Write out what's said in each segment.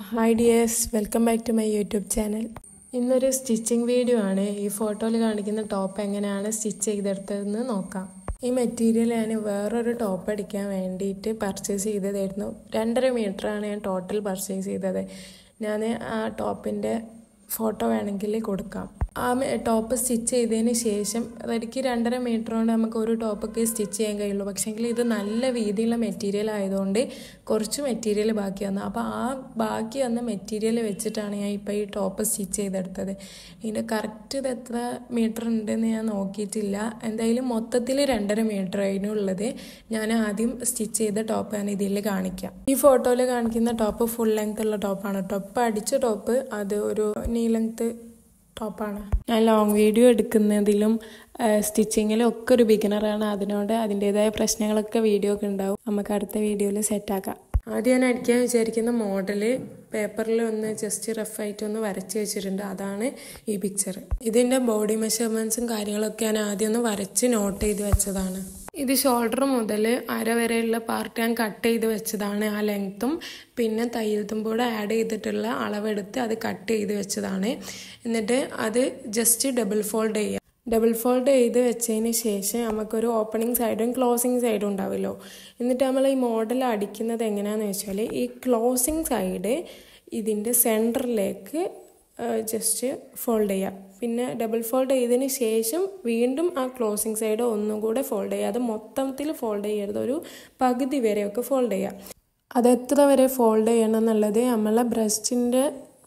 hi dears welcome back to my YouTube channel ഇന്നൊരു stitching video ആണ് ഈ ഫോട്ടോയിൽ കാണിക്കുന്ന ടോപ്പ് എങ്ങനെയാണ് സ്റ്റിച്ച് ചെയ്തെടുത്തതെന്ന് നോക്കാം ഈ മെറ്റീരിയൽ ഞാൻ വേറൊരു ടോപ്പ് അടിക്കാൻ വേണ്ടിയിട്ട് പർച്ചേസ് ചെയ്തതായിരുന്നു രണ്ടര മീറ്ററാണ് ഞാൻ ടോട്ടൽ പർച്ചേസ് ചെയ്തത് ഞാൻ ആ ടോപ്പിൻ്റെ ഫോട്ടോ വേണമെങ്കിൽ കൊടുക്കാം ആ ടോപ്പ് സ്റ്റിച്ച് ചെയ്തതിന് ശേഷം എനിക്ക് രണ്ടര മീറ്റർ കൊണ്ട് നമുക്ക് ഒരു ടോപ്പൊക്കെ സ്റ്റിച്ച് ചെയ്യാൻ കഴിയുള്ളൂ പക്ഷേങ്കിൽ ഇത് നല്ല വീതിയുള്ള മെറ്റീരിയൽ ആയതുകൊണ്ട് കുറച്ച് മെറ്റീരിയൽ ബാക്കി വന്നു അപ്പോൾ ആ ബാക്കി വന്ന മെറ്റീരിയൽ വെച്ചിട്ടാണ് ഞാൻ ഇപ്പോൾ ഈ ടോപ്പ് സ്റ്റിച്ച് ചെയ്തെടുത്തത് ഇതിൻ്റെ കറക്റ്റ് ഇത് എത്ര മീറ്റർ ഉണ്ടെന്ന് ഞാൻ നോക്കിയിട്ടില്ല എന്തായാലും മൊത്തത്തിൽ രണ്ടര മീറ്റർ അതിനുള്ളത് ഞാൻ ആദ്യം സ്റ്റിച്ച് ചെയ്ത ടോപ്പ് ഞാൻ ഇതിൽ കാണിക്കാം ഈ ഫോട്ടോയിൽ കാണിക്കുന്ന ടോപ്പ് ഫുൾ ലെങ്ത് ഉള്ള ടോപ്പാണ് ടോപ്പ് അടിച്ച ടോപ്പ് അത് ഒരു നീ ലെങ്ത് ടോപ്പാണ് ഞാൻ ലോങ് വീഡിയോ എടുക്കുന്നതിലും സ്റ്റിച്ചിങ്ങിലും ഒക്കെ ഒരു ബിഗിനറാണ് അതിനോട് അതിൻ്റെതായ പ്രശ്നങ്ങളൊക്കെ വീഡിയോ ഒക്കെ ഉണ്ടാവും നമുക്ക് അടുത്ത വീഡിയോയിൽ സെറ്റാക്കാം ആദ്യം ഞാൻ അടിക്കാൻ വിചാരിക്കുന്ന മോഡല് പേപ്പറിൽ ഒന്ന് ജസ്റ്റ് റഫായിട്ട് ഒന്ന് വരച്ച് വെച്ചിട്ടുണ്ട് അതാണ് ഈ പിക്ചർ ഇതിൻ്റെ ബോഡി മെഷർമെൻറ്റ്സും കാര്യങ്ങളൊക്കെ ഞാൻ ആദ്യം ഒന്ന് വരച്ച് നോട്ട് ചെയ്ത് വെച്ചതാണ് ഇത് ഷോൾഡർ മുതൽ അര വരെയുള്ള പാർട്ട് ഞാൻ കട്ട് ചെയ്ത് വെച്ചതാണ് ആ ലെങ്ത്തും പിന്നെ തയ്യൽ തുമ്പോടെ ആഡ് ചെയ്തിട്ടുള്ള അളവെടുത്ത് അത് കട്ട് ചെയ്ത് വെച്ചതാണ് എന്നിട്ട് അത് ജസ്റ്റ് ഡബിൾ ഫോൾഡ് ചെയ്യുക ഡബിൾ ഫോൾഡ് ചെയ്ത് വെച്ചതിന് ശേഷം നമുക്കൊരു ഓപ്പണിംഗ് സൈഡും ക്ലോസിങ് സൈഡും ഉണ്ടാവുമല്ലോ എന്നിട്ട് നമ്മൾ ഈ മോഡൽ അടിക്കുന്നത് എങ്ങനെയാണെന്ന് വെച്ചാൽ ഈ ക്ലോസിങ് സൈഡ് ഇതിൻ്റെ സെൻറ്ററിലേക്ക് ജസ്റ്റ് ഫോൾഡ് ചെയ്യുക പിന്നെ ഡബിൾ ഫോൾഡ് ചെയ്തതിന് ശേഷം വീണ്ടും ആ ക്ലോസിങ് സൈഡ് ഒന്നും കൂടെ ഫോൾഡ് ചെയ്യുക അത് മൊത്തത്തിൽ ഫോൾഡ് ചെയ്യരുത് ഒരു പകുതി വരെയൊക്കെ ഫോൾഡ് ചെയ്യുക അത് എത്ര വരെ ഫോൾഡ് ചെയ്യണം എന്നുള്ളത് നമ്മളെ ബ്രസ്റ്റിൻ്റെ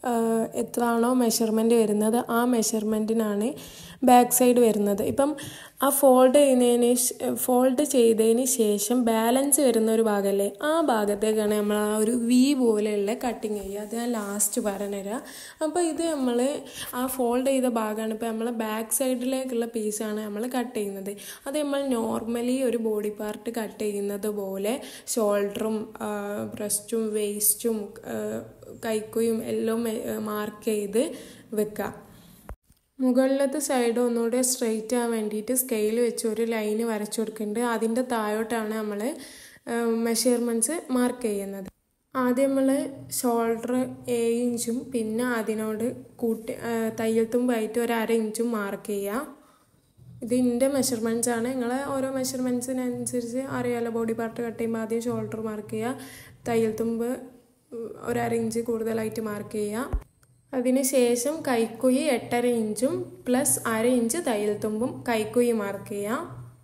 എത്രയാണോ മെഷർമെൻറ്റ് വരുന്നത് ആ മെഷർമെൻറ്റിനാണ് ബാക്ക് സൈഡ് വരുന്നത് ഇപ്പം ആ ഫോൾഡ് ചെയ്യുന്നതിന് ഫോൾഡ് ചെയ്തതിന് ശേഷം ബാലൻസ് വരുന്ന ഒരു ഭാഗമല്ലേ ആ ഭാഗത്തേക്കാണ് നമ്മൾ ആ ഒരു വി പോലെയുള്ള കട്ടിങ് ചെയ്യുക അത് ഞാൻ ലാസ്റ്റ് പറഞ്ഞുതരാം അപ്പോൾ ഇത് നമ്മൾ ആ ഫോൾഡ് ചെയ്ത ഭാഗമാണ് ഇപ്പോൾ നമ്മൾ ബാക്ക് സൈഡിലേക്കുള്ള പീസാണ് നമ്മൾ കട്ട് ചെയ്യുന്നത് അത് നമ്മൾ നോർമലി ഒരു ബോഡി പാർട്ട് കട്ട് ചെയ്യുന്നത് പോലെ ഷോൾഡറും ബ്രസ്റ്റും വേസ്റ്റും കൈക്കുയും എല്ലാം മാർക്ക് ചെയ്ത് വെക്കുക മുകളിലത്തെ സൈഡ് ഒന്നുകൂടെ സ്ട്രെയിറ്റ് ആവാൻ വേണ്ടിയിട്ട് സ്കെയിൽ വെച്ച് ഒരു ലൈന് വരച്ചു കൊടുക്കുന്നുണ്ട് അതിൻ്റെ താഴോട്ടാണ് നമ്മൾ മെഷർമെൻറ്റ്സ് മാർക്ക് ചെയ്യുന്നത് ആദ്യം നമ്മൾ ഷോൾഡർ ഏഴ് ഇഞ്ചും പിന്നെ അതിനോട് കൂട്ടി തയ്യൽ തുമ്പായിട്ട് ഒരു അര ഇഞ്ചും മാർക്ക് ചെയ്യുക ഇത് എൻ്റെ മെഷർമെൻറ്റ്സ് ആണ് നിങ്ങളെ ഓരോ മെഷർമെൻറ്റ്സിനനുസരിച്ച് അറിയാമല്ലോ ബോഡി പാർട്ട് കട്ട് ചെയ്യുമ്പോൾ ആദ്യം ഷോൾഡർ മാർക്ക് ചെയ്യുക തയ്യൽ തുമ്പ് ഒരു അര ഇഞ്ച് കൂടുതലായിട്ട് മാർക്ക് ചെയ്യുക അതിനുശേഷം കൈക്കുഴി എട്ടര ഇഞ്ചും പ്ലസ് അര ഇഞ്ച് തയ്യൽ തുമ്പും കൈക്കുഴി മാർക്ക് ചെയ്യാം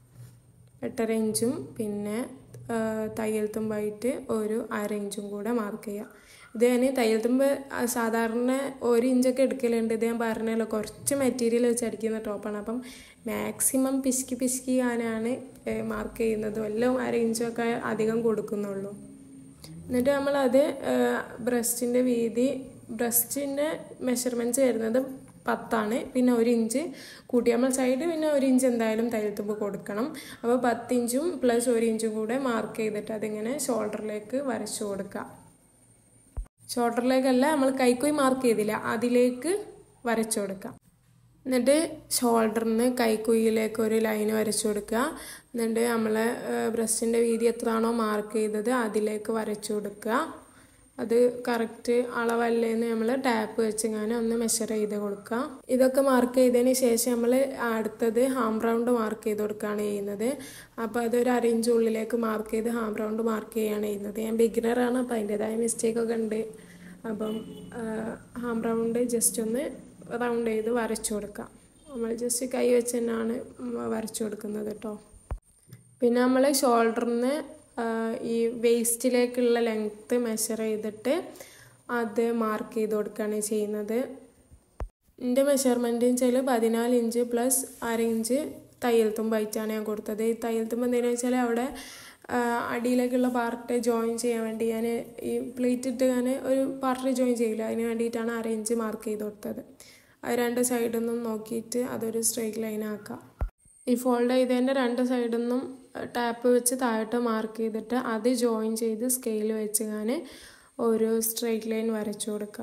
എട്ടര ഇഞ്ചും പിന്നെ തയ്യൽ തുമ്പായിട്ട് ഒരു അര ഇഞ്ചും കൂടെ മാർക്ക് ചെയ്യാം ഇത് ഞാൻ തയ്യൽ തുമ്പ് സാധാരണ ഒരു ഇഞ്ചൊക്കെ എടുക്കലുണ്ട് ഇത് ഞാൻ പറഞ്ഞല്ലോ കുറച്ച് മെറ്റീരിയൽ വെച്ച് അടിക്കുന്ന ടോപ്പാണ് അപ്പം മാക്സിമം പിശുക്കി പിശുക്കി ഞാനാണ് മാർക്ക് ചെയ്യുന്നത് എല്ലാം അര ഇഞ്ചൊക്കെ അധികം കൊടുക്കുന്നുള്ളൂ എന്നിട്ട് നമ്മളത് ബ്രസ്റ്റിൻ്റെ വീതി ബ്രസ്റ്റിൻ്റെ മെഷർമെൻറ്റ്സ് വരുന്നത് പത്താണ് പിന്നെ ഒരു ഇഞ്ച് കൂട്ടി നമ്മൾ സൈഡ് പിന്നെ ഒരു ഇഞ്ച് എന്തായാലും തയ്യൽത്തുമ്പ് കൊടുക്കണം അപ്പോൾ പത്ത് ഇഞ്ചും പ്ലസ് ഒരു ഇഞ്ചും കൂടെ മാർക്ക് ചെയ്തിട്ട് അതിങ്ങനെ ഷോൾഡറിലേക്ക് വരച്ചു കൊടുക്കുക ഷോൾഡറിലേക്കല്ല നമ്മൾ കൈക്കോയി മാർക്ക് ചെയ്തില്ല അതിലേക്ക് വരച്ചു കൊടുക്കുക എന്നിട്ട് ഷോൾഡറിന് കൈക്കുയിലേക്ക് ഒരു ലൈൻ വരച്ചു കൊടുക്കുക എന്നിട്ട് നമ്മളെ ബ്രസ്റ്റിൻ്റെ വീതി എത്രയാണോ മാർക്ക് ചെയ്തത് അതിലേക്ക് വരച്ചു കൊടുക്കുക അത് കറക്റ്റ് അളവല്ലേന്ന് നമ്മൾ ടാപ്പ് വെച്ചിങ്ങനെ ഒന്ന് മെഷർ ചെയ്ത് കൊടുക്കുക ഇതൊക്കെ മാർക്ക് ചെയ്തതിന് ശേഷം നമ്മൾ അടുത്തത് ഹാം റൗണ്ട് മാർക്ക് ചെയ്ത് കൊടുക്കുകയാണ് ചെയ്യുന്നത് അപ്പോൾ അതൊരു അരയിഞ്ച് ഉള്ളിലേക്ക് മാർക്ക് ചെയ്ത് ഹാം റൗണ്ട് മാർക്ക് ചെയ്യുകയാണ് ചെയ്യുന്നത് ഞാൻ ബിഗിനറാണ് അപ്പോൾ അതിൻ്റെതായ മിസ്റ്റേക്കൊക്കെ ഉണ്ട് അപ്പം ഹാം റൗണ്ട് ജസ്റ്റ് ഒന്ന് റൗണ്ട് ചെയ്ത് വരച്ചു കൊടുക്കാം നമ്മൾ ജസ്റ്റ് കൈ വെച്ച് തന്നെയാണ് വരച്ചു കൊടുക്കുന്നത് കേട്ടോ പിന്നെ നമ്മൾ ഷോൾഡറിന് ഈ വേസ്റ്റിലേക്കുള്ള ലെങ്ത്ത് മെഷർ ചെയ്തിട്ട് അത് മാർക്ക് ചെയ്ത് കൊടുക്കുകയാണ് ചെയ്യുന്നത് എൻ്റെ മെഷർമെൻറ്റ് വെച്ചാൽ പതിനാല് ഇഞ്ച് പ്ലസ് അര ഇഞ്ച് തയ്യൽ തുമ്പായിട്ടാണ് ഞാൻ കൊടുത്തത് ഈ തയ്യൽ തുമ്പ് എന്തെങ്കിലും വെച്ചാൽ അവിടെ അടിയിലേക്കുള്ള പാർട്ട് ജോയിൻ ചെയ്യാൻ വേണ്ടി ഞാൻ ഈ പ്ലേറ്റ് ഇട്ട് ഞാൻ ഒരു പാർട്ട് ജോയിൻ ചെയ്യില്ല അതിന് വേണ്ടിയിട്ടാണ് അര ഇഞ്ച് മാർക്ക് ചെയ്ത് കൊടുത്തത് അത് രണ്ട് സൈഡിൽ നിന്നും നോക്കിയിട്ട് അതൊരു സ്ട്രെയിറ്റ് ലൈൻ ആക്കാം ഈ ഫോൾഡ് ചെയ്തതിൻ്റെ രണ്ട് സൈഡിൽ നിന്നും ടാപ്പ് വെച്ച് താഴോട്ട് മാർക്ക് ചെയ്തിട്ട് അത് ജോയിൻ ചെയ്ത് സ്കെയിൽ വെച്ച് ഞാൻ ഒരു സ്ട്രെയിറ്റ് ലൈൻ വരച്ചു കൊടുക്കുക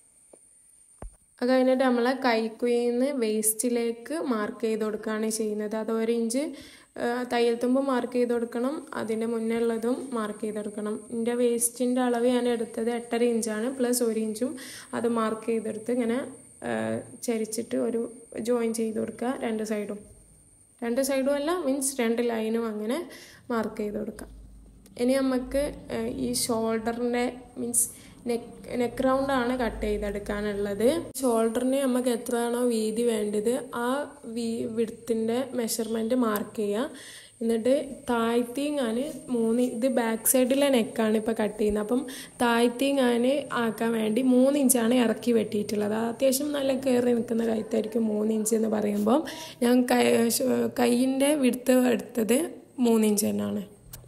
അത് കഴിഞ്ഞിട്ട് നമ്മളെ കൈക്കുയിന്ന് വേസ്റ്റിലേക്ക് മാർക്ക് ചെയ്ത് കൊടുക്കുകയാണ് ചെയ്യുന്നത് അത് ഒരു ഇഞ്ച് തയ്യൽ തുമ്പ് മാർക്ക് ചെയ്ത് കൊടുക്കണം അതിൻ്റെ മുന്നേ ഉള്ളതും മാർക്ക് ചെയ്ത് കൊടുക്കണം എൻ്റെ വേസ്റ്റിൻ്റെ അളവ് ഞാൻ എടുത്തത് എട്ടര ഇഞ്ചാണ് പ്ലസ് ഒരു ഇഞ്ചും അത് മാർക്ക് ചെയ്തെടുത്ത് ഇങ്ങനെ ചരിച്ചിട്ട് ഒരു ജോയിൻ ചെയ്ത് കൊടുക്കുക രണ്ട് സൈഡും രണ്ട് സൈഡും അല്ല മീൻസ് രണ്ട് ലൈനും അങ്ങനെ മാർക്ക് ചെയ്ത് കൊടുക്കാം ഇനി നമുക്ക് ഈ ഷോൾഡറിൻ്റെ മീൻസ് നെക്ക് നെക്ക് റൗണ്ടാണ് കട്ട് ചെയ്തെടുക്കാനുള്ളത് ഷോൾഡറിന് നമുക്ക് എത്രയാണോ വീതി വേണ്ടത് ആ വീ വിടുത്തിൻ്റെ മെഷർമെൻറ്റ് മാർക്ക് ചെയ്യുക എന്നിട്ട് താഴ്ത്തി ഞാൻ മൂന്ന് ഇത് ബാക്ക് സൈഡിലെ നെക്കാണ് ഇപ്പോൾ കട്ട് ചെയ്യുന്നത് അപ്പം താഴ്ത്തി ഞാൻ ആക്കാൻ വേണ്ടി മൂന്ന് ഇഞ്ചാണ് ഇറക്കി വെട്ടിയിട്ടുള്ളത് അത്യാവശ്യം നല്ല കയറി നിൽക്കുന്ന കഴുത്തായിരിക്കും മൂന്ന് ഇഞ്ച് എന്ന് പറയുമ്പോൾ ഞാൻ കൈ കൈയിൻ്റെ വിടുത്ത് എടുത്തത് മൂന്ന് ഇഞ്ച് തന്നെയാണ്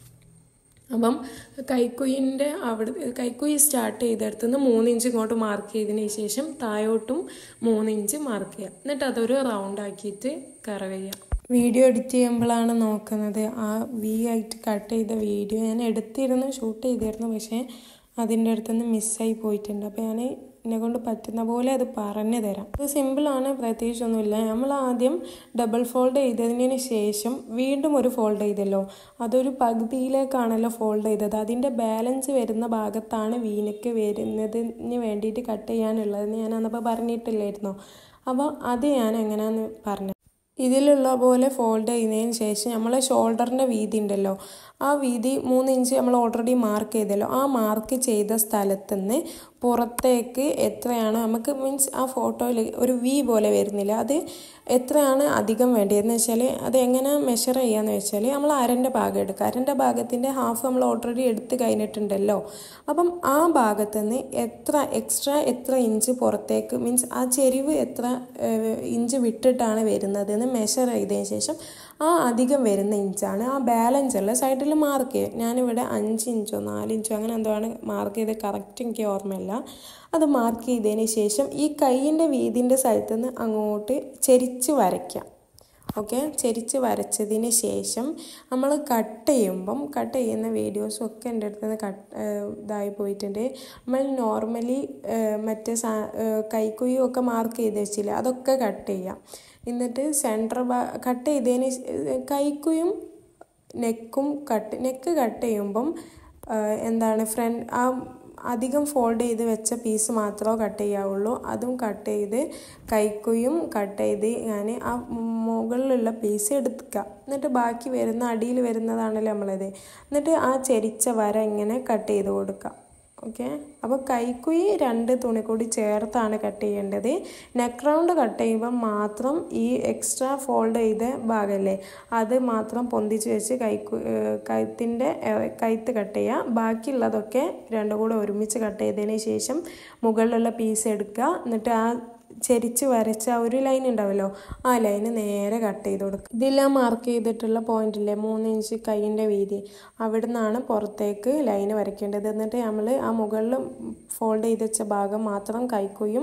അപ്പം കൈക്കുയിൻ്റെ അവിടെ കൈക്കുയി സ്റ്റാർട്ട് ചെയ്തെടുത്തുനിന്ന് മൂന്ന് ഇഞ്ച് ഇങ്ങോട്ട് മാർക്ക് ചെയ്തതിന് ശേഷം താഴോട്ടും മൂന്ന് ഇഞ്ച് മാർക്ക് ചെയ്യുക എന്നിട്ട് അതൊരു റൗണ്ട് ആക്കിയിട്ട് കറവ് ചെയ്യുക വീഡിയോ എഡിറ്റ് ചെയ്യുമ്പോഴാണ് നോക്കുന്നത് ആ വി ആയിട്ട് കട്ട് ചെയ്ത വീഡിയോ ഞാൻ എടുത്തിരുന്നു ഷൂട്ട് ചെയ്തിരുന്നു പക്ഷേ അതിൻ്റെ അടുത്തുനിന്ന് മിസ്സായി പോയിട്ടുണ്ട് അപ്പോൾ ഞാൻ എന്നെ കൊണ്ട് പറ്റുന്ന പോലെ അത് പറഞ്ഞു തരാം ഇത് സിമ്പിളാണ് പ്രത്യേകിച്ചൊന്നുമില്ല നമ്മൾ ആദ്യം ഡബിൾ ഫോൾഡ് ചെയ്തതിന് ശേഷം വീണ്ടും ഒരു ഫോൾഡ് ചെയ്തല്ലോ അതൊരു പകുതിയിലേക്കാണല്ലോ ഫോൾഡ് ചെയ്തത് അതിൻ്റെ ബാലൻസ് വരുന്ന ഭാഗത്താണ് വീനക്ക് വരുന്നതിന് വേണ്ടിയിട്ട് കട്ട് ചെയ്യാനുള്ളതെന്ന് ഞാൻ അന്നപ്പോൾ പറഞ്ഞിട്ടില്ലായിരുന്നോ അപ്പോൾ അത് ഞാൻ എങ്ങനെയാന്ന് പറഞ്ഞു ഇതിലുള്ള പോലെ ഫോൾഡ് ചെയ്യുന്നതിന് ശേഷം നമ്മൾ ഷോൾഡറിൻ്റെ വീതി ഉണ്ടല്ലോ ആ വീതി മൂന്ന് ഇഞ്ച് നമ്മൾ ഓൾറെഡി മാർക്ക് ചെയ്തല്ലോ ആ മാർക്ക് ചെയ്ത സ്ഥലത്ത് നിന്ന് പുറത്തേക്ക് എത്രയാണ് നമുക്ക് മീൻസ് ആ ഫോട്ടോയിൽ ഒരു വി പോലെ വരുന്നില്ല അത് എത്രയാണ് അധികം വേണ്ടതെന്ന് വെച്ചാൽ അത് എങ്ങനെ മെഷർ ചെയ്യാന്ന് വെച്ചാൽ നമ്മൾ അരൻ്റെ ഭാഗം എടുക്കുക അരൻ്റെ ഭാഗത്തിൻ്റെ ഹാഫ് നമ്മൾ ഓൾറെഡി എടുത്ത് കഴിഞ്ഞിട്ടുണ്ടല്ലോ അപ്പം ആ ഭാഗത്ത് നിന്ന് എത്ര എക്സ്ട്രാ എത്ര ഇഞ്ച് പുറത്തേക്ക് മീൻസ് ആ ചെരിവ് എത്ര ഇഞ്ച് വിട്ടിട്ടാണ് വരുന്നത് എന്ന് മെഷർ ചെയ്തതിന് ശേഷം ആ അധികം വരുന്ന ഇഞ്ചാണ് ആ ബാലൻസ് ഉള്ള സൈഡിൽ മാർക്ക് ചെയ്യുക ഞാനിവിടെ അഞ്ച് ഇഞ്ചോ നാല് ഇഞ്ചോ അങ്ങനെ എന്തോ ആണ് മാർക്ക് ചെയ്ത് കറക്റ്റ് എനിക്ക് ഓർമ്മയില്ല അത് മാർക്ക് ചെയ്തതിന് ശേഷം ഈ കൈയിൻ്റെ വീതിൻ്റെ സ്ഥലത്ത് നിന്ന് അങ്ങോട്ട് ചെരിച്ച് വരയ്ക്കാം ഓക്കെ ചെരിച്ച് വരച്ചതിന് ശേഷം നമ്മൾ കട്ട് ചെയ്യുമ്പം കട്ട് ചെയ്യുന്ന വീഡിയോസും ഒക്കെ എൻ്റെ അടുത്ത് നിന്ന് കട്ട് ഇതായി പോയിട്ടുണ്ട് നമ്മൾ നോർമലി മറ്റേ സാ കൈക്കുയ്യും ഒക്കെ മാർക്ക് ചെയ്ത് വെച്ചില്ല അതൊക്കെ കട്ട് ചെയ്യാം എന്നിട്ട് സെൻറ്റർ കട്ട് ചെയ്തതിന് കൈക്കുയും നെക്കും കട്ട് നെക്ക് കട്ട് ചെയ്യുമ്പം എന്താണ് ഫ്രണ്ട് ആ അധികം ഫോൾഡ് ചെയ്ത് വെച്ച പീസ് മാത്രമേ കട്ട് ചെയ്യാവുള്ളൂ അതും കട്ട് ചെയ്ത് കൈക്കുയും കട്ട് ചെയ്ത് ഞാൻ ആ മുകളിലുള്ള പീസ് എടുക്കുക എന്നിട്ട് ബാക്കി വരുന്ന അടിയിൽ വരുന്നതാണല്ലോ നമ്മളത് എന്നിട്ട് ആ ചെരിച്ച വര ഇങ്ങനെ കട്ട് ചെയ്ത് കൊടുക്കുക ഓക്കെ അപ്പോൾ കൈക്കുയി രണ്ട് തുണി കൂടി ചേർത്താണ് കട്ട് ചെയ്യേണ്ടത് നെക്ക് റൗണ്ട് കട്ട് ചെയ്യുമ്പോൾ മാത്രം ഈ എക്സ്ട്രാ ഫോൾഡ് ചെയ്ത ഭാഗമല്ലേ അത് മാത്രം പൊന്തിച്ച് വെച്ച് കൈക്കു കഴുത്തിൻ്റെ കഴുത്ത് കട്ട് ചെയ്യുക ബാക്കിയുള്ളതൊക്കെ രണ്ടും കൂടെ ഒരുമിച്ച് കട്ട് ചെയ്തതിന് ശേഷം മുകളിലുള്ള പീസ് എടുക്കുക എന്നിട്ട് ആ ചെരിച്ച് വരച്ച ഒരു ലൈൻ ഉണ്ടാവുമല്ലോ ആ ലൈന് നേരെ കട്ട് ചെയ്ത് കൊടുക്കുക ഇതെല്ലാം മാർക്ക് ചെയ്തിട്ടുള്ള പോയിന്റില്ലേ മൂന്ന് ഇഞ്ച് കൈയിൻ്റെ വീതി അവിടെ നിന്നാണ് പുറത്തേക്ക് ലൈന് വരയ്ക്കേണ്ടത് എന്നിട്ട് നമ്മൾ ആ മുകളിൽ ഫോൾഡ് ചെയ്ത് വെച്ച ഭാഗം മാത്രം കൈക്കുയും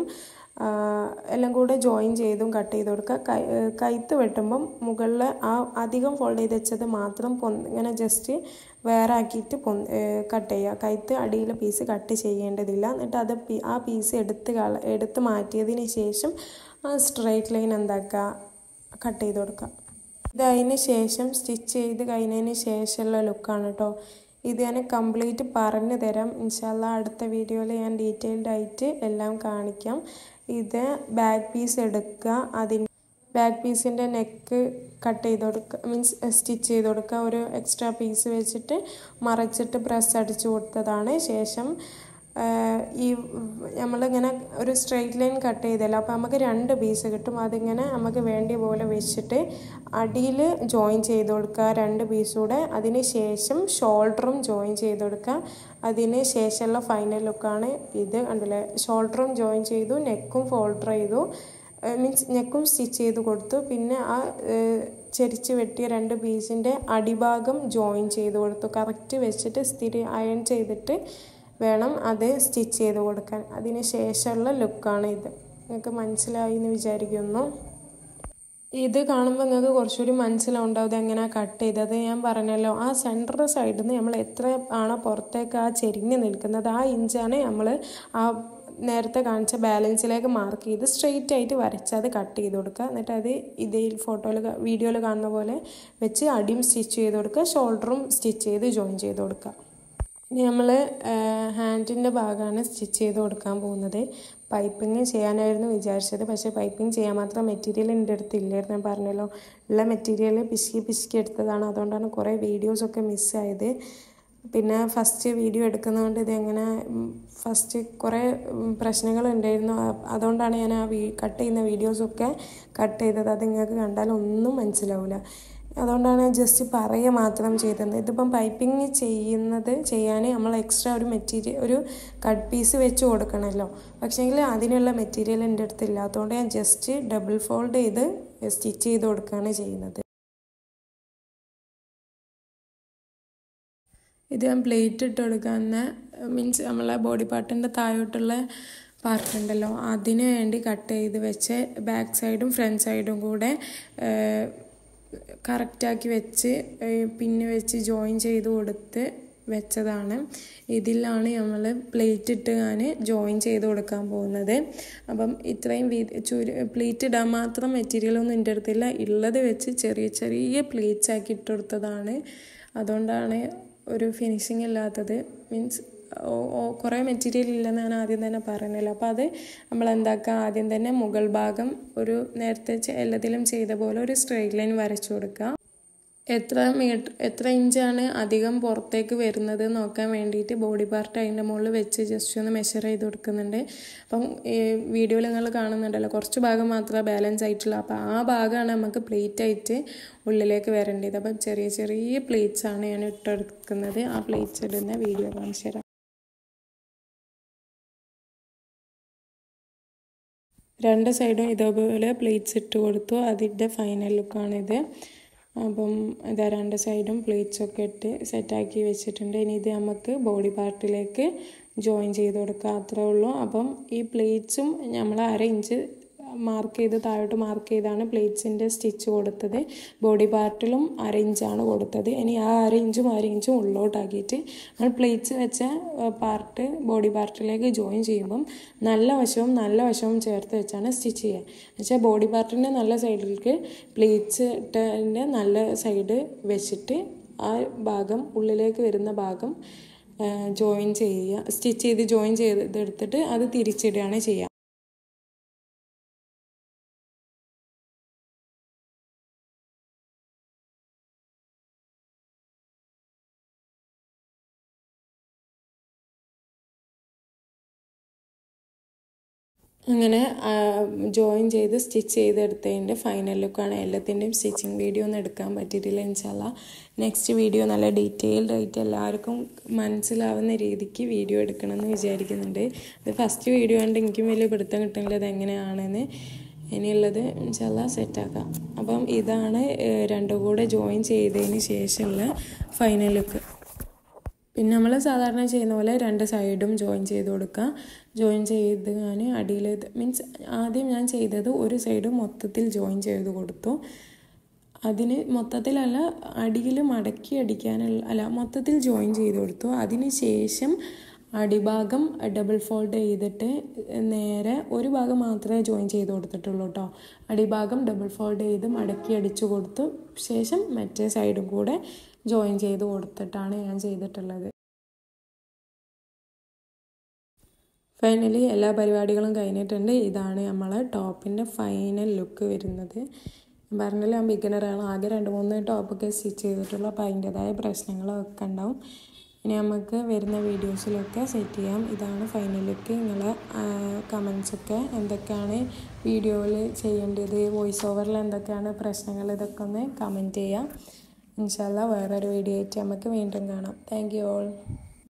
എല്ലാം കൂടെ ജോയിൻ ചെയ്തും കട്ട് ചെയ്ത് കൊടുക്കുക കൈ കൈത്ത് വെട്ടുമ്പം മുകളിൽ ആ അധികം ഫോൾഡ് ചെയ്ത് വെച്ചത് മാത്രം പൊന്ത് ഇങ്ങനെ ജസ്റ്റ് വേറെ ആക്കിയിട്ട് പൊ കട്ട് ചെയ്യുക കൈത്ത് അടിയിലെ പീസ് കട്ട് ചെയ്യേണ്ടതില്ല എന്നിട്ട് അത് ആ പീസ് എടുത്ത് കള എടുത്ത് മാറ്റിയതിന് ശേഷം ആ സ്ട്രൈറ്റ് ലൈൻ എന്താക്കുക കട്ട് ചെയ്ത് കൊടുക്കുക ഇതതിന് ശേഷം സ്റ്റിച്ച് ചെയ്ത് കഴിഞ്ഞതിന് ശേഷമുള്ള ലുക്കാണ് കേട്ടോ ഇത് ഞാൻ കംപ്ലീറ്റ് പറഞ്ഞു തരാം ഇൻഷാല്ല അടുത്ത വീഡിയോയിൽ ഞാൻ ഡീറ്റെയിൽഡ് ആയിട്ട് എല്ലാം കാണിക്കാം ഇത് ബാക്ക് പീസ് എടുക്കുക അതിന് ബാക്ക് പീസിൻ്റെ നെക്ക് കട്ട് ചെയ്ത് കൊടുക്കുക മീൻസ് സ്റ്റിച്ച് ചെയ്ത് കൊടുക്കുക ഒരു എക്സ്ട്രാ പീസ് വെച്ചിട്ട് മറച്ചിട്ട് പ്രസ് അടിച്ചു കൊടുത്തതാണ് ശേഷം ഈ നമ്മളിങ്ങനെ ഒരു സ്ട്രെയിറ്റ് ലൈൻ കട്ട് ചെയ്തല്ലോ അപ്പോൾ നമുക്ക് രണ്ട് പീസ് കിട്ടും അതിങ്ങനെ നമുക്ക് വേണ്ടിയ പോലെ വെച്ചിട്ട് അടിയിൽ ജോയിൻ ചെയ്ത് കൊടുക്കുക രണ്ട് പീസൂടെ അതിന് ശേഷം ഷോൾഡറും ജോയിൻ ചെയ്ത് കൊടുക്കുക അതിന് ശേഷമുള്ള ഫൈനൽ ലുക്കാണ് ഇത് കണ്ടില്ലേ ഷോൾഡറും ജോയിൻ ചെയ്തു നെക്കും ഫോൾഡർ ചെയ്തു മീൻസ് നെക്കും സ്റ്റിച്ച് ചെയ്ത് കൊടുത്തു പിന്നെ ആ ചെരിച്ച് വെട്ടിയ രണ്ട് പീസിൻ്റെ അടിഭാഗം ജോയിൻ ചെയ്ത് കൊടുത്തു കറക്റ്റ് വെച്ചിട്ട് സ്ഥിര അയൺ ചെയ്തിട്ട് വേണം അത് സ്റ്റിച്ച് ചെയ്ത് കൊടുക്കാൻ അതിന് ശേഷമുള്ള ലുക്കാണ് ഇത് നിങ്ങൾക്ക് മനസ്സിലായി എന്ന് വിചാരിക്കുന്നു ഇത് കാണുമ്പോൾ നിങ്ങൾക്ക് കുറച്ചുകൂടി മനസ്സിലാവുണ്ടാവും ഇത് എങ്ങനെയാണ് കട്ട് ചെയ്തത് ഞാൻ പറഞ്ഞല്ലോ ആ സെൻറ്റർ സൈഡിൽ നിന്ന് നമ്മൾ എത്ര ആണോ പുറത്തേക്ക് ആ ചെരിഞ്ഞ് നിൽക്കുന്നത് ആ ഇഞ്ചാണ് നമ്മൾ ആ നേരത്തെ കാണിച്ച ബാലൻസിലേക്ക് മാർക്ക് ചെയ്ത് സ്ട്രെയിറ്റ് ആയിട്ട് വരച്ച് അത് കട്ട് ചെയ്ത് കൊടുക്കുക എന്നിട്ട് അത് ഇതേ ഫോട്ടോയിൽ വീഡിയോയിൽ കാണുന്ന പോലെ വെച്ച് അടിയും സ്റ്റിച്ച് ചെയ്ത് കൊടുക്കുക ഷോൾഡറും സ്റ്റിച്ച് ചെയ്ത് ജോയിൻ ചെയ്ത് കൊടുക്കുക ഇനി നമ്മൾ ഹാൻഡിൻ്റെ ഭാഗമാണ് സ്റ്റിച്ച് ചെയ്ത് കൊടുക്കാൻ പോകുന്നത് പൈപ്പിങ് ചെയ്യാനായിരുന്നു വിചാരിച്ചത് പക്ഷേ പൈപ്പിങ് ചെയ്യാൻ മാത്രം മെറ്റീരിയൽ എൻ്റെ അടുത്ത് ഇല്ലായിരുന്നു ഞാൻ പറഞ്ഞല്ലോ ഉള്ള മെറ്റീരിയൽ പിശുക്കി പിശുക്കി എടുത്തതാണ് അതുകൊണ്ടാണ് കുറേ വീഡിയോസൊക്കെ മിസ്സായത് പിന്നെ ഫസ്റ്റ് വീഡിയോ എടുക്കുന്നതുകൊണ്ട് ഇതെങ്ങനെ ഫസ്റ്റ് കുറേ പ്രശ്നങ്ങളുണ്ടായിരുന്നു അതുകൊണ്ടാണ് ഞാൻ ആ വീ കട്ട് ചെയ്യുന്ന വീഡിയോസൊക്കെ കട്ട് ചെയ്തത് അത് നിങ്ങൾക്ക് കണ്ടാൽ ഒന്നും മനസ്സിലാവില്ല അതുകൊണ്ടാണ് ജസ്റ്റ് പറയുക മാത്രം ചെയ്തത് ഇതിപ്പം പൈപ്പിംഗ് ചെയ്യുന്നത് ചെയ്യാൻ നമ്മൾ എക്സ്ട്രാ ഒരു മെറ്റീരിയൽ ഒരു കട്ട് പീസ് വെച്ച് കൊടുക്കണമല്ലോ പക്ഷേങ്കിൽ അതിനുള്ള മെറ്റീരിയൽ എൻ്റെ അടുത്ത് ഇല്ലാത്തതുകൊണ്ട് ഞാൻ ജസ്റ്റ് ഡബിൾ ഫോൾഡ് ചെയ്ത് സ്റ്റിച്ച് ചെയ്ത് കൊടുക്കുകയാണ് ചെയ്യുന്നത് ഇത് ഞാൻ പ്ലേറ്റ് ഇട്ട് കൊടുക്കാവുന്ന മീൻസ് നമ്മളെ ബോഡി പാർട്ടിൻ്റെ താഴോട്ടുള്ള പാർട്ട് ഉണ്ടല്ലോ അതിന് വേണ്ടി കട്ട് ചെയ്ത് വെച്ച് ബാക്ക് സൈഡും ഫ്രണ്ട് സൈഡും കൂടെ കറക്റ്റാക്കി വെച്ച് പിന്നെ വെച്ച് ജോയിൻ ചെയ്ത് കൊടുത്ത് വെച്ചതാണ് ഇതിലാണ് നമ്മൾ പ്ലേറ്റ് ഇട്ട് ഞാൻ ജോയിൻ ചെയ്ത് കൊടുക്കാൻ പോകുന്നത് അപ്പം ഇത്രയും വീതി ചുരു പ്ലേറ്റ് ഇടാൻ മാത്രം മെറ്റീരിയലൊന്നും എൻ്റെ അടുത്തില്ല ഉള്ളത് വെച്ച് ചെറിയ ചെറിയ പ്ലേറ്റ്സ് ആക്കി ഇട്ട് കൊടുത്തതാണ് അതുകൊണ്ടാണ് ഒരു ഫിനിഷിങ് ഇല്ലാത്തത് മീൻസ് കുറേ മെറ്റീരിയൽ ഇല്ലെന്ന് ഞാൻ ആദ്യം തന്നെ പറഞ്ഞല്ലോ അപ്പോൾ അത് നമ്മൾ എന്താക്കുക ആദ്യം തന്നെ മുകൾ ഭാഗം ഒരു നേരത്തെ എല്ലാത്തിലും ചെയ്ത പോലെ ഒരു സ്ട്രെയിറ്റ് ലൈൻ വരച്ചു കൊടുക്കുക എത്ര മീറ്റർ എത്ര ഇഞ്ചാണ് അധികം പുറത്തേക്ക് വരുന്നത് നോക്കാൻ വേണ്ടിയിട്ട് ബോഡി പാർട്ട് അതിൻ്റെ മുകളിൽ വെച്ച് ജസ്റ്റ് ഒന്ന് മെഷർ ചെയ്ത് കൊടുക്കുന്നുണ്ട് അപ്പം ഈ വീഡിയോയിൽ നിങ്ങൾ കാണുന്നുണ്ടല്ലോ കുറച്ച് ഭാഗം മാത്രമേ ബാലൻസ് ആയിട്ടുള്ളൂ അപ്പോൾ ആ ഭാഗമാണ് നമുക്ക് പ്ലേറ്റ് ആയിട്ട് ഉള്ളിലേക്ക് വരേണ്ടത് അപ്പം ചെറിയ ചെറിയ പ്ലേറ്റ്സ് ആണ് ഞാൻ ഇട്ടെടുക്കുന്നത് ആ പ്ലേറ്റ്സ് ഇടുന്ന വീഡിയോ കാണിച്ചു തരാം രണ്ട് സൈഡും ഇതേപോലെ പ്ലേറ്റ്സ് ഇട്ട് കൊടുത്തു അതിൻ്റെ ഫൈനൽ ലുക്കാണിത് അപ്പം ഇതാ രണ്ട് സൈഡും പ്ലേറ്റ്സ് ഒക്കെ ഇട്ട് സെറ്റാക്കി വെച്ചിട്ടുണ്ട് ഇനി ഇത് നമുക്ക് ബോഡി പാർട്ടിലേക്ക് ജോയിൻ ചെയ്ത് കൊടുക്കുക അത്രേ ഉള്ളൂ അപ്പം ഈ പ്ലേറ്റ്സും നമ്മൾ അര ഇഞ്ച് മാർക്ക് ചെയ്ത് താഴോട്ട് മാർക്ക് ചെയ്താണ് പ്ലേറ്റ്സിൻ്റെ സ്റ്റിച്ച് കൊടുത്തത് ബോഡി പാർട്ടിലും അര ഇഞ്ചാണ് കൊടുത്തത് ഇനി ആ അര ഇഞ്ചും അര ഇഞ്ചും ഉള്ളോട്ടാക്കിയിട്ട് നമ്മൾ പ്ലേറ്റ്സ് വെച്ച പാർട്ട് ബോഡി പാർട്ടിലേക്ക് ജോയിൻ ചെയ്യുമ്പം നല്ല വശവും നല്ല വശവും ചേർത്ത് വെച്ചാണ് സ്റ്റിച്ച് ചെയ്യുക എന്നുവെച്ചാൽ ബോഡി പാർട്ടിൻ്റെ നല്ല സൈഡിലേക്ക് പ്ലേറ്റ്സ് ഇട്ടതിൻ്റെ നല്ല സൈഡ് വെച്ചിട്ട് ആ ഭാഗം ഉള്ളിലേക്ക് വരുന്ന ഭാഗം ജോയിൻ ചെയ്യുക സ്റ്റിച്ച് ചെയ്ത് ജോയിൻ ചെയ്തെടുത്തിട്ട് അത് തിരിച്ചിടുകയാണ് ചെയ്യുക അങ്ങനെ ജോയിൻ ചെയ്ത് സ്റ്റിച്ച് ചെയ്തെടുത്തതിൻ്റെ ഫൈനൽ ലുക്കാണ് എല്ലാത്തിൻ്റെയും സ്റ്റിച്ചിങ് വീഡിയോ ഒന്നും എടുക്കാൻ പറ്റിയിട്ടില്ല ഇൻഷാല്ല നെക്സ്റ്റ് വീഡിയോ നല്ല ഡീറ്റെയിൽഡ് ആയിട്ട് എല്ലാവർക്കും മനസ്സിലാവുന്ന രീതിക്ക് വീഡിയോ എടുക്കണമെന്ന് വിചാരിക്കുന്നുണ്ട് ഇത് ഫസ്റ്റ് വീഡിയോ കണ്ട് എനിക്കും വലിയ പിടുത്തം കിട്ടുന്നില്ല അത് എങ്ങനെയാണെന്ന് ഇനിയുള്ളത് ഇൻഷാല്ല സെറ്റാക്കാം അപ്പം ഇതാണ് രണ്ടും കൂടെ ജോയിൻ ചെയ്തതിന് ശേഷമുള്ള ഫൈനൽ ലുക്ക് പിന്നെ നമ്മൾ സാധാരണ ചെയ്യുന്ന പോലെ രണ്ട് സൈഡും ജോയിൻ ചെയ്ത് കൊടുക്കുക ജോയിൻ ചെയ്ത് ഞാൻ അടിയിൽ മീൻസ് ആദ്യം ഞാൻ ചെയ്തത് ഒരു സൈഡ് മൊത്തത്തിൽ ജോയിൻ ചെയ്ത് കൊടുത്തു അതിന് മൊത്തത്തിലല്ല അടിയിൽ മടക്കി അടിക്കാനുള്ള അല്ല മൊത്തത്തിൽ ജോയിൻ ചെയ്ത് കൊടുത്തു അതിന് ശേഷം അടിഭാഗം ഡബിൾ ഫോൾഡ് ചെയ്തിട്ട് നേരെ ഒരു ഭാഗം മാത്രമേ ജോയിൻ ചെയ്ത് കൊടുത്തിട്ടുള്ളൂ കേട്ടോ അടിഭാഗം ഡബിൾ ഫോൾഡ് ചെയ്ത് മടക്കി അടിച്ചു കൊടുത്തു ശേഷം മറ്റേ സൈഡും കൂടെ ജോയിൻ ചെയ്ത് കൊടുത്തിട്ടാണ് ഞാൻ ചെയ്തിട്ടുള്ളത് ഫൈനലി എല്ലാ പരിപാടികളും കഴിഞ്ഞിട്ടുണ്ട് ഇതാണ് നമ്മളെ ടോപ്പിൻ്റെ ഫൈനൽ ലുക്ക് വരുന്നത് പറഞ്ഞാൽ ഞാൻ ബിഗിനറാണ് ആകെ രണ്ട് മൂന്ന് ടോപ്പൊക്കെ സ്റ്റിച്ച് ചെയ്തിട്ടുള്ളൂ അപ്പോൾ അതിൻ്റെതായ പ്രശ്നങ്ങളൊക്കെ ഉണ്ടാവും ഇനി നമുക്ക് വരുന്ന വീഡിയോസിലൊക്കെ സെറ്റ് ചെയ്യാം ഇതാണ് ഫൈനൽ ലുക്ക് നിങ്ങളെ കമൻസൊക്കെ എന്തൊക്കെയാണ് വീഡിയോയിൽ ചെയ്യേണ്ടത് വോയിസ് ഓവറിൽ എന്തൊക്കെയാണ് പ്രശ്നങ്ങൾ ഇതൊക്കെ ഒന്ന് കമൻറ്റ് ചെയ്യാം ഇൻഷാല്ല വേറൊരു വീഡിയോ ആയിട്ട് നമുക്ക് വീണ്ടും കാണാം താങ്ക് യു ഓൾ